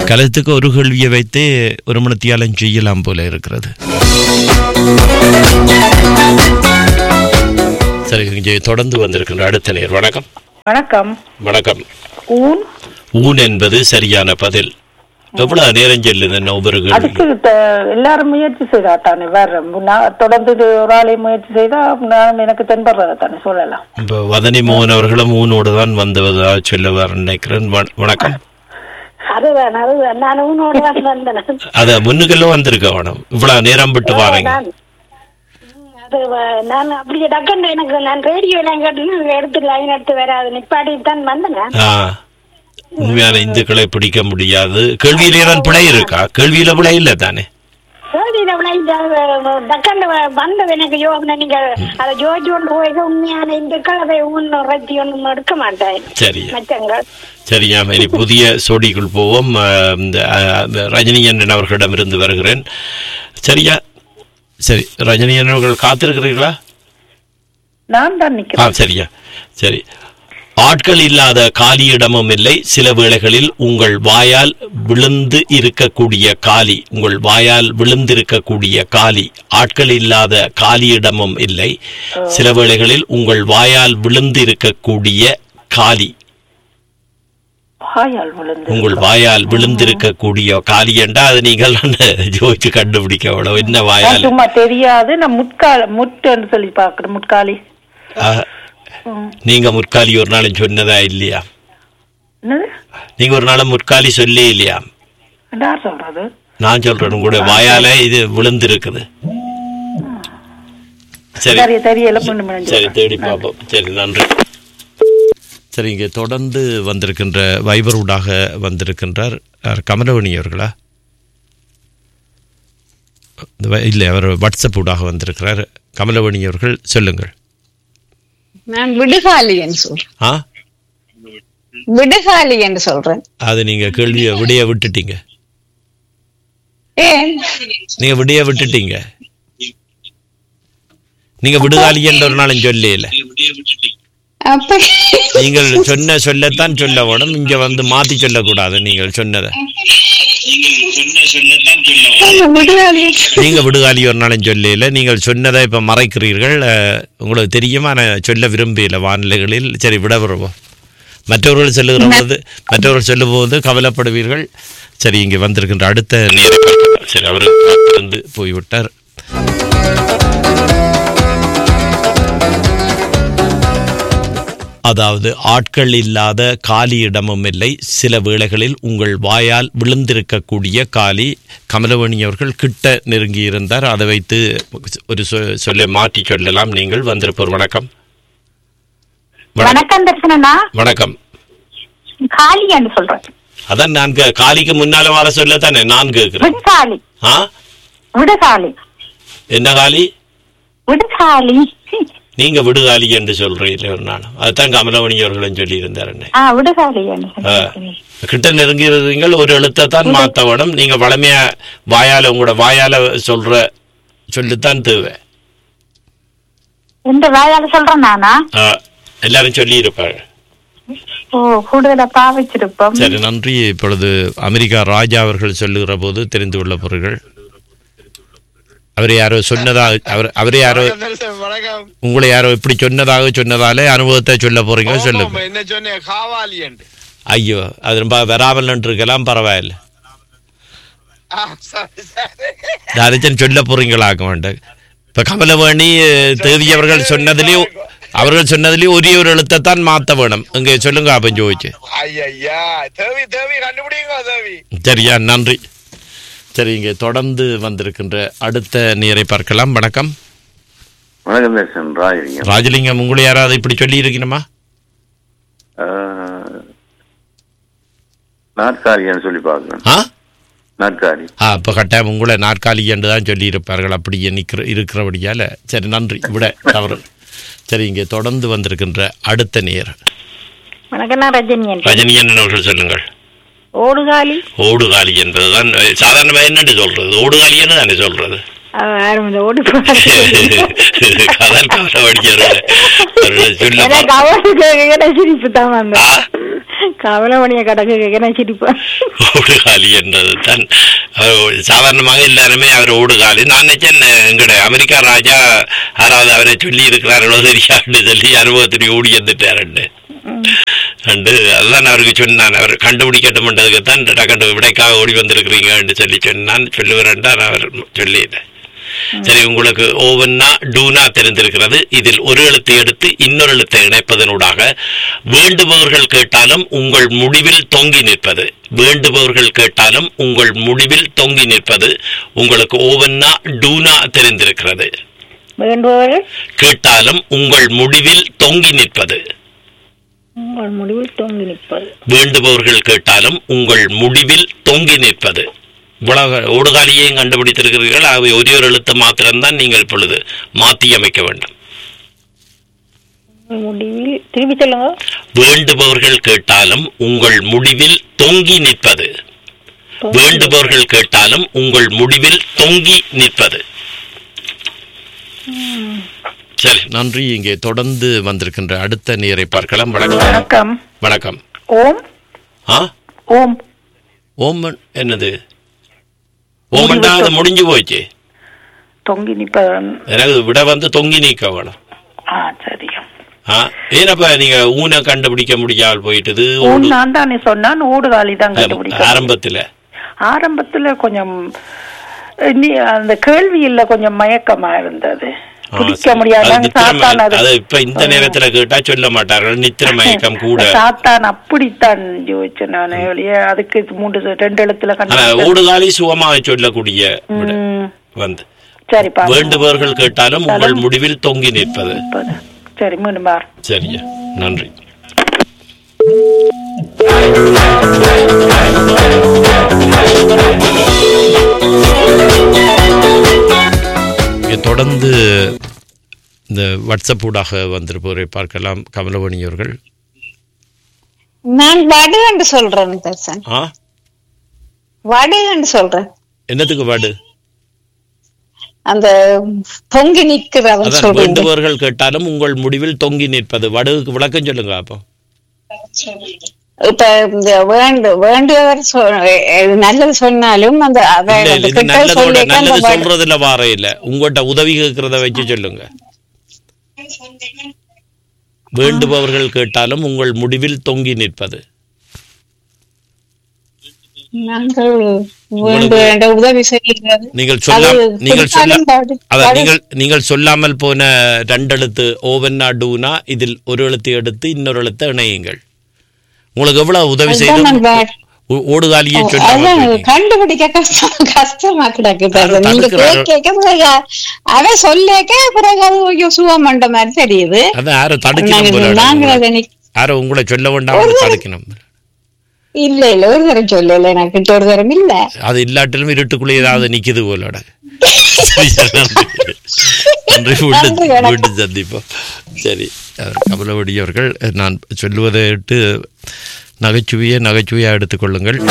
கலத்துக்கு ஒரு கேள்வியை வைத்து ஒரு மணத்தியாலம் செய்யலாம் போல இருக்கிறது சரி இங்கே தொடர்ந்து வந்திருக்கின்ற அடுத்த நேர் வணக்கம் வணக்கம் வணக்கம் ஊன் ஊன் என்பது சரியான பதில் எவ்வளவு நேரம் செல்லுது என்ன ஒவ்வொரு கேள்வி அதுக்கு த- எல்லாரும் முயற்சி செய்தா தானே வேற நான் தொடர்ந்து இது ஒரு ஆளை முயற்சி செய்தா நான் எனக்கு தென்படுறத தானே சொல்லலாம் இப்போ வதனி மோகன் அவர்களும் ஊனோடு தான் வந்ததாக சொல்லுவார் நினைக்கிறேன் வண- வணக்கம் அதுதான் அதுதான் நான் உன்னோட தான் வந்தேன் அத முன்னுக்கெல்லாம் வந்திருக்க வேணும் இவ்வளவு நேரம் விட்டு வாரீங்க நான் ம், அது வ- நான் அப்படியே டக்குன்னு எனக்கு நான் ரேடியோ எல்லாம் கேட்டு எடுத்து லைன் எடுத்து வராது நிப்பாட்டி தான் வந்தேன் ஆ உண்மையான இந்துக்களை பிடிக்க முடியாது கேள்வியிலே தான் பிழை இருக்கா கேள்வியில பிழை இல்லை தானே ரேடியோல விளையாண்டு டக்குன்னு வ- வந்தது எனக்கு யோகனை நீங்க அதை ஜோஜி ஒன்று போய் உண்மையான இந்துக்கள் அதை ஒன்றும் ரத்தி ஒன்றும் எடுக்க மாட்டேன் சரி மச்சங்கள் சரியா இனி புதிய சோடிக்குள் போவோம் அஹ், இந்த அஹ், இந்த ரஜினியன் அவர்களிடமிருந்து வருகிறேன் சரியா சரி ரஜினியன் அவர்கள் காத்திருக்கிறீர்களா நான் தான் ஆ நிக்கிறேன் சரியா சரி ஆட்கள் இல்லாத காலியிடமும் இல்லை சில வேளைகளில் உங்கள் வாயால் விழுந்து இருக்கக்கூடிய காலி உங்கள் வாயால் விழுந்திருக்கக்கூடிய காலி ஆட்கள் இல்லாத காலியிடமும் இல்லை சில வேளைகளில் உங்கள் வாயால் விழுந்திருக்கக்கூடிய காலி வாயால் விழுந்து உங்கள் வாயால் விழுந்திருக்கக்கூடிய காலி என்றா அது நீங்கள் ஜோதிச்சு கண்டுபிடிக்க அவ்வளவு என்ன நான் வாயால் சும்மா தெரியாது நான் முட்கால முட்டுன்னு சொல்லி பாக்குறேன் முட்காலி ஆ, ம். நீங்க முற்காலி ஒரு நாளும் சொன்னதா இல்லையா என்னது நீங்க ஒரு நாளும் முற்காலி சொல்லி இல்லையா யார் சொல்றது நான் சொல்றேன் உங்களுடைய வாயால இது விழுந்திருக்குது சரி சரி தெரியல பண்ணு சரி தேடி பார்ப்போம் சரி நன்றி சரி இங்கே தொடர்ந்து வந்திருக்கின்ற வைபர் ஊடாக வந்திருக்கின்றார் யார் கமலவணி அவர்களா இந்த வ- இல்லை அவர் வாட்ஸ்அப் ஊடாக வந்திருக்கிறார் கமலவணி அவர்கள் சொல்லுங்கள் நான் விடுகாலி என்று சொல்றேன் ஆ விடுகாலி என்று சொல்றேன் அது நீங்கள் கேள்வியை விடைய விட்டுட்டீங்க ஏன் நீங்கள் விடைய விட்டுட்டீங்க நீங்கள் விடுகாலி என்ற ஒரு நாளும் சொல்லல அப்ப நீங்கள் சொன்ன சொல்லத்தான் சொல்ல வேணும் இங்க வந்து மாத்தி சொல்லக்கூடாது நீங்கள் சொன்னதை விடுகாலி நீங்க விடுகாலி ஒரு நாளும் சொல்லல நீங்கள் சொன்னதை இப்ப மறைக்கிறீர்கள் அஹ், உங்களுக்கு தெரியுமா நான் சொல்ல விரும்பல வானிலைகளில் சரி விட வருவோம் மற்றவர்கள் சொல்லுகிற போது மற்றவர்கள் சொல்லும் போது கவலைப்படுவீர்கள் சரி இங்க வந்திருக்கின்ற அடுத்த நேரம் சரி அவரு இருந்து போய்விட்டார் அதாவது ஆட்கள் இல்லாத காலி இடமும் இல்லை சில வேளைகளில் உங்கள் வாயால் விழுந்திருக்கக்கூடிய காலி கமலவணி அவர்கள் கிட்ட நெருங்கி இருந்தார் அதை வைத்து ஒரு சொ- சொல்லை மாற்றி சொல்லலாம் நீங்கள் வந்திருப்போர் வணக்கம் வணக்கம் வணக்கம் தர்சனா வணக்கம் காளியான்னு சொல்றேன் அதான் நான் கே- காலிக்கு முன்னால வர சொல்ல தானே நான் கேட்கிறேன் விடுகாலி ஆ விடுகாலி என்ன காலி விடுகாலி நீங்க விடுகாலி என்று சொல்றீங்க ஒரு நாள் அதுதான் கமலவணி அவர்களும் சொல்லியிருந்தார் என்ன ஆ விடுகாலியான்னு ஆ. சொல்றேன் கிட்ட நெருங்கிறீங்கள் ஒரு எழுத்தை தான் மாத்த வேணும் நீங்க வளமையா வாயால உங்களோட வாயால சொல்ற சொல்லித்தான் தேவை எந்த வாயால சொல்றேன் நானா ஆ, எல்லாரும் சொல்லி இருப்பாங்க ஓ கூடுதலா பாவிச்சிருப்போம் சரி நன்றி இப்பொழுது அமெரிக்கா ராஜா அவர்கள் சொல்லுகிற போது தெரிந்து கொள்ள பொருள்கள் அவர் யாரோ சொன்னதாக அவர் அவர் யாரோ வணக்கம் உங்களை யாரோ இப்படி சொன்னதாக சொன்னதாலே அனுபவத்தை சொல்ல போறீங்க சொல்லுங்க ஆமாம், என்ன சொன்னேன் காவாலி என்று ஐயோ அது ரொம்ப வராமல் இருக்கலாம் பரவாயில்ல ஆ, சரி, சரி. யாராச்சும் சொல்ல போறீங்களாக்க வேண்டாம் இப்ப கமலவேணி தேவி அவர்கள் சொன்னதுலயே அவர்கள் சொன்னதுலயே ஒரே ஒரு எழுத்தை தான் மாத்த வேணும் இங்க சொல்லுங்க அப்ப ஜோதிச்சு ஐயையா தேவி தேவி கண்டுபிடிங்க தேவி சரியா நன்றி சரி இங்கே தொடர்ந்து வந்திருக்கின்ற அடுத்த நீரை பார்க்கலாம் வணக்கம் வணக்கம் தர்ஷன் ராஜலிங்கம் ராஜலிங்கம் உங்களை யாராவது இப்படி சொல்லி இருக்கணுமா ஆஹ், நாற்காலின்னு சொல்லி பார்க்கணும் ஆ நாற்காலி ஆ அப்போ கட்டாயம் உங்களை நாற்காலி என்று தான் சொல்லி இருப்பார்கள் அப்படியே நிற்கிற இருக்கிறபடியால சரி நன்றி விட தவறு சரி இங்கே தொடர்ந்து வந்திருக்கின்ற அடுத்த நேர் வணக்கம் நான் ரஜினி என்று ரஜினி அண்ணன் அவர்கள் சொல்லுங்கள் ஓடுகாலி ஓடுகாலி என்பதுதான் சாதாரணமாக என்னன்னு சொல்றது ஓடுகாலின்னு தானே சொல்றது யாரும் இந்த ஓடி கதல் கவலை படிக்கிறது எனக்கு சொல்ல அவளுக்கு கேட்க சிரிப்பு தான் வந்து ஆ? கவலமணிய கடக்கு கேட்க சிரிப்பு ஓடுகாலி என்றது தான் அவர் சாதாரணமாக எல்லாருமே அவர் ஓடுகாலி நான் நினைச்சேன் எங்கட அமெரிக்கா ராஜா யாராவது அவரை சொல்லி இருக்கிறார்களோ தெரியாது சொல்லி அனுபவத்தில் ஓடி வந்துட்டாருண்டு அண்டு அதுதான் அவருக்கு சொன்னான் அவர் கண்டுபிடிக்கட்டும்ன்றதுக்கு தான் டக்கண்டு விடைக்காக ஓடி வந்திருக்கிறீங்கன்னு சொல்லி சொன்னான் சொல்லுவேன்டான் அவர் சொல்லிட்டேன் சரி உங்களுக்கு ஓவன்னா டூனா தெரிந்திருக்கிறது இதில் ஒரு எழுத்தை எடுத்து இன்னொரு எழுத்தை இணைப்பதனூடாக வேண்டுபவர்கள் கேட்டாலும் உங்கள் முடிவில் தொங்கி நிற்பது வேண்டுபவர்கள் கேட்டாலும் உங்கள் முடிவில் தொங்கி நிற்பது உங்களுக்கு ஓவன்னா டூனா தெரிந்திருக்கிறது வேண்டுபவர்கள் கேட்டாலும் உங்கள் முடிவில் தொங்கி நிற்பது உங்கள் முடிவில் தொங்கி நிற்பது வேண்டுபவர்கள் கேட்டாலும் உங்கள் முடிவில் தொங்கி நிற்பது இவ்வளவு ஓடுகாலியையும் கண்டுபிடித்திருக்கிறீர்கள் ஆகவே ஒரே ஒரு எழுத்து மாத்திரம்தான் நீங்கள் இப்பொழுது மாற்றி அமைக்க வேண்டும் உங்கள் முடிவில் திருப்பி சொல்லுங்க வேண்டுபவர்கள் கேட்டாலும் உங்கள் முடிவில் தொங்கி நிற்பது வேண்டுபவர்கள் கேட்டாலும் உங்கள் முடிவில் தொங்கி நிற்பது சரி நன்றி இங்கே தொடர்ந்து வந்திருக்கின்ற அடுத்த நேரை பார்க்கலாம் வணக்கம் வணக்கம் வணக்கம் ஓம் ஆ ஓம் ஓமன் என்னது ஓமன்டா அது முடிஞ்சு போச்சு தொங்கி நிற்பது எனக்கு விட வந்து தொங்கி நீக்க வேணும் ஆ சரியா ஆ ஏனப்பா நீங்க ஊனை கண்டுபிடிக்க முடியாமல் போயிட்டது ஊன் ஓடு- நான் தானே சொன்னான் ஊடுகாலி தான் கண்டுபிடிக்க ஆரம்பத்துல ஆரம்பத்துல கொஞ்சம் அஹ், நீ அந்த கேள்வியில கொஞ்சம் மயக்கமா இருந்தது ஆ, பிடிக்க சரி. முடியாது அது நாங்க நித்திர சாத்தான் மய- அது அது இப்ப இந்த நேரத்துல கேட்டா சொல்ல மாட்டார்கள் நித்திர மயக்கம் கூட சாத்தான் அப்படித்தான் யோசிச்சேன் நான் வெளியே அதுக்கு மூன்று ரெண்டு எழுத்துல ஆனா கண்டு ஊடுகாலி சுகமாக சொல்லக்கூடிய விட ம், வந்து சரிப்பா வேண்டுபவர்கள் கேட்டாலும் உங்கள் முடிவில் தொங்கி நிற்பது முப்பது. சரி மீண்டும் பார் சரியா நன்றி இங்கே தொடர்ந்து இந்த வாட்ஸ்அப் ஊடாக வந்திருப்பவரை பார்க்கலாம் கமலவணி அவர்கள் நான் வடு என்று சொல்றேன் தர்சன் ஆ வடு என்று சொல்றேன் என்னத்துக்கு வாடு அந்த பொங்கி நிக்கிறவன் அதான் சொல்றேன் வேண்டுபவர்கள் கேட்டாலும் உங்கள் முடிவில் தொங்கி நிற்பது வடுவுக்கு விளக்கம் சொல்லுங்க அப்போ இப்ப இந்த வேண்டு வேண்டுவர் சொ- எது நல்லது சொன்னாலும் அந்த அதை இல்ல, அந்த இல்ல, இது கிட்ட நல்லதோட சொல்லிக்க அந்த நல்லது வடு- சொல்றதுல வார இல்ல உங்கள்கிட்ட உதவி கேட்கறத வச்சு சொல்லுங்க வேண்டுபவர்கள் கேட்டாலும் உங்கள் முடிவில் தொங்கி நிற்பது நாங்கள் வேண்டு வேண்ட உதவி செய்கிறது நீங்கள் சொல்ல அது நீங்கள் சொல்ல பிடித்தாலும் வடு- அதான் வடு- நீங்கள் நீங்கள் சொல்லாமல் போன ரெண்டெழுத்து ஓவன்னா டூனா இதில் ஒரு எழுத்து எடுத்து இன்னொரு எழுத்து இணையுங்கள் உங்களுக்கு எவ்வளவு உதவி அதுதான் செய்து நான் வா- ஓடுகாலியை அதான் சொல்லாமல் கண்டுபிடிக்க கஷ்டம் கஷ்டமா கிடக்குது அது. யாரும் நீங்க தடுக்கிறாரோ? கேட்க பிறகு அவன் சொல்லேக்க பிறகு அது ஐயோ சுகமண்ட மாதிரி தெரியுது அதான் யாரும் தடுக்கணும் நாங்க போல நாங்க உங்களை. அதை நி- யாரும் உங்களை சொல்ல வேண்டாம் தடுக்கணும் இல்ல இல்ல ஒரு தரம் சொல்லல எனக்கு கிட்ட ஒரு தரம் இல்ல அது இல்லாட்டிலும் இருட்டுக்குள்ளே ஏதாவது நிக்குது போலோட நன்றி மீண்டும் நன்றி, வணக்கம். மீண்டும் சந்திப்போம் சரி அவர் கமலவடி அவர்கள் நான் சொல்லுவதை விட்டு நகைச்சுவையை நகைச்சுவையாக எடுத்துக்கொள்ளுங்கள்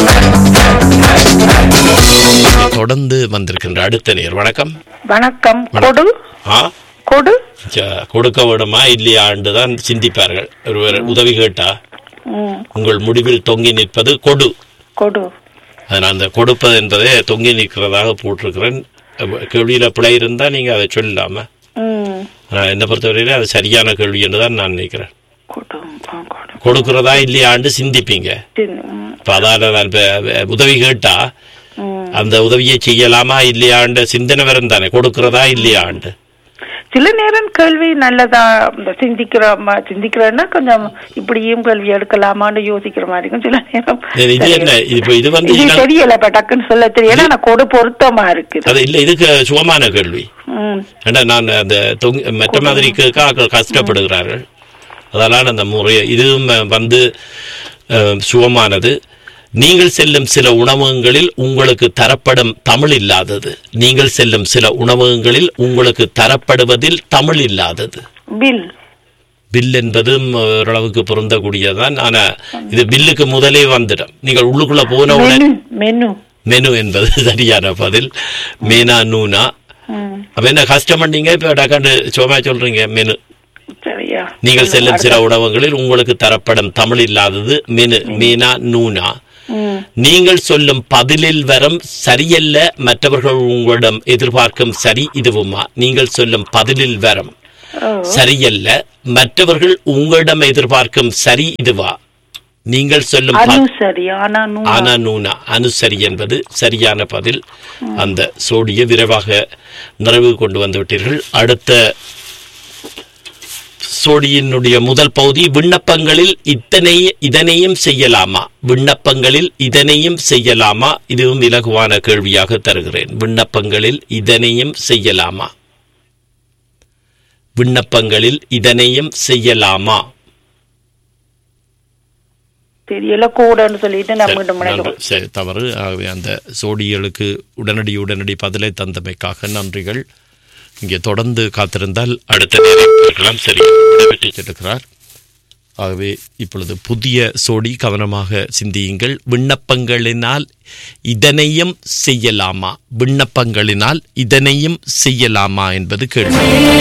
தொடர்ந்து வந்திருக்கின்ற அடுத்த நேர் வணக்கம் வணக்கம் கொடு ஆ கொடு ச- கொடுக்க விடுமா இல்லையாண்டு தான் சிந்திப்பார்கள் ஒருவர் உதவி கேட்டா ம், உங்கள் முடிவில் தொங்கி நிற்பது கொடு கொடு அது நான் அந்த கொடுப்பது என்பதை தொங்கி நிற்கிறதாக போட்டிருக்கிறேன் அப்ப கேள்வியில பிழை இருந்தா நீங்க அதை சொல்லலாம ம், நான் என்னை பொறுத்தவரையில அது சரியான கேள்வி என்று தான் நான் நினைக்கிறேன் கொடு ஆ, கொடு கொடுக்கிறதா இல்லையாண்டு சிந்திப்பீங்க சரி, ம், இப்ப அதால நான் இப்ப உதவி கேட்டா ம். அந்த உதவியை செய்யலாமா இல்லையாண்டு சிந்தனை வரும் தானே கொடுக்கிறதா இல்லையாண்டு சில நேரம் கேள்வி நல்லதா இந்த சிந்திக்கிற ம- சிந்திக்கிறேன்னா கொஞ்சம் இப்படியும் கேள்வி எடுக்கலாமான்னு யோசிக்கிற மாதிரி இருக்கும் சில நேரம் இது இது என்ன இது இப்ப இது வந்து இது இனம்- தெரியல இப்ப டக்குன்னு சொல்ல தெரியல ஆனா கொடு பொருத்தமா இருக்குது அது இல்ல இதுக்கு சுகமான கேள்வி ம், ஏன்னா நான் அந்த தொங்கி மற்ற மாதிரி கேட்க ஆட்கள் கஷ்டப்படுகிறார்கள் அதனால் அந்த முறை இதுவும் வந்து அஹ், சுகமானது நீங்கள் செல்லும் சில உணவகங்களில் உங்களுக்கு தரப்படும் தமிழ் இல்லாதது நீங்கள் செல்லும் சில உணவகங்களில் உங்களுக்கு தரப்படுவதில் தமிழ் இல்லாதது பில் பில் என்பதும் ஓரளவுக்கு பொருந்தக்கூடியதுதான் ஆனா இது பில்லுக்கு முதலே வந்துடும் நீங்கள் உள்ளுக்குள்ள போன உடனே மெனு மெனு மெனு என்பது சரியான பதில் மேனா நூனா ம். அப்ப என்ன கஷ்டம் பண்ணீங்க இப்ப டக்காண்டு சும்மா சொல்றீங்க மெனு சரியா நீங்கள் செல்லும் சில உணவகங்களில் உங்களுக்கு தரப்படும் தமிழ் இல்லாதது மெனு மீனா நூனா ம். நீங்கள் சொல்லும் பதிலில் வரும் சரியல்ல மற்றவர்கள் உங்களிடம் எதிர்பார்க்கும் சரி இதுவுமா நீங்கள் சொல்லும் பதிலில் வரும் ஓ. சரியல்ல மற்றவர்கள் உங்களிடம் எதிர்பார்க்கும் சரி இதுவா நீங்கள் சொல்லும் ப- அனு சரி ஆனா நூ ஆனா நூனா அனுசரி என்பது சரியான பதில் அந்த சோடியை விரைவாக நிறைவு கொண்டு வந்து விட்டீர்கள் அடுத்த சோடியினுடைய முதல் பகுதி விண்ணப்பங்களில் இத்தனை இதனையும் செய்யலாமா விண்ணப்பங்களில் இதனையும் செய்யலாமா இதுவும் இலகுவான கேள்வியாக தருகிறேன் விண்ணப்பங்களில் இதனையும் செய்யலாமா விண்ணப்பங்களில் இதனையும் செய்யலாமா தெரியல கூடன்னு சொல்லிட்டு நான் மீண்டும் நன்று. இணைக்கிறோம் சரி, தவறு ஆகவே அந்த சோடிகளுக்கு உடனடி உடனடி பதிலை தந்தமைக்காக நன்றிகள் இங்கே தொடர்ந்து காத்திருந்தால் அடுத்த நேரம் இருக்கலாம் சரி விடைபெற்றுச் ஆகவே இப்பொழுது புதிய சோடி கவனமாக சிந்தியுங்கள் விண்ணப்பங்களினால் இதனையும் செய்யலாமா விண்ணப்பங்களினால் இதனையும் செய்யலாமா என்பது கேள்வி